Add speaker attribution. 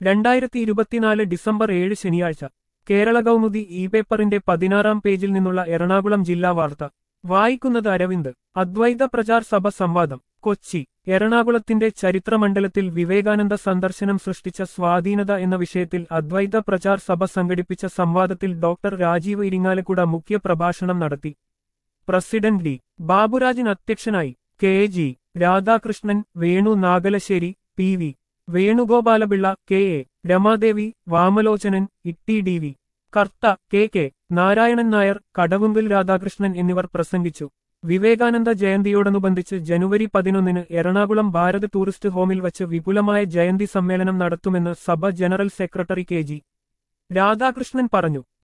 Speaker 1: രണ്ടായിരത്തി ഇരുപത്തിനാല് ഡിസംബർ ഏഴ് ശനിയാഴ്ച കേരള കൗമുദി ഇ പേപ്പറിന്റെ പതിനാറാം പേജിൽ നിന്നുള്ള എറണാകുളം ജില്ലാ വാർത്ത വായിക്കുന്നത് അരവിന്ദ് അദ്വൈത പ്രചാർ സഭ സംവാദം കൊച്ചി എറണാകുളത്തിന്റെ ചരിത്രമണ്ഡലത്തിൽ വിവേകാനന്ദ സന്ദർശനം സൃഷ്ടിച്ച സ്വാധീനത എന്ന വിഷയത്തിൽ അദ്വൈത പ്രചാർ സഭ സംഘടിപ്പിച്ച സംവാദത്തിൽ ഡോക്ടർ രാജീവ് ഇരിങ്ങാലക്കുട മുഖ്യ പ്രഭാഷണം നടത്തി പ്രസിഡന്റ് ഡി ബാബുരാജൻ അധ്യക്ഷനായി K G Radhakrishnan Venu Nagalassery P V Venugopalapillai K A Ramadevi Vamalochanan Itty D V Kartha K K Narayanan Nair Kadavunkal Radhakrishnan എന്നിവർ പ്രസംഗിച്ചു വിവേകാനന്ദ ജയന്തിയോടനുബന്ധിച്ച് ജനുവരി പതിനൊന്നിന് എറണാകുളം ഭാരത് ടൂറിസ്റ്റ് ഹോമിൽ വച്ച് വിപുലമായ ജയന്തി സമ്മേളനം നടത്തുമെന്ന് സഭ general secretary K G Radhakrishnan പറഞ്ഞു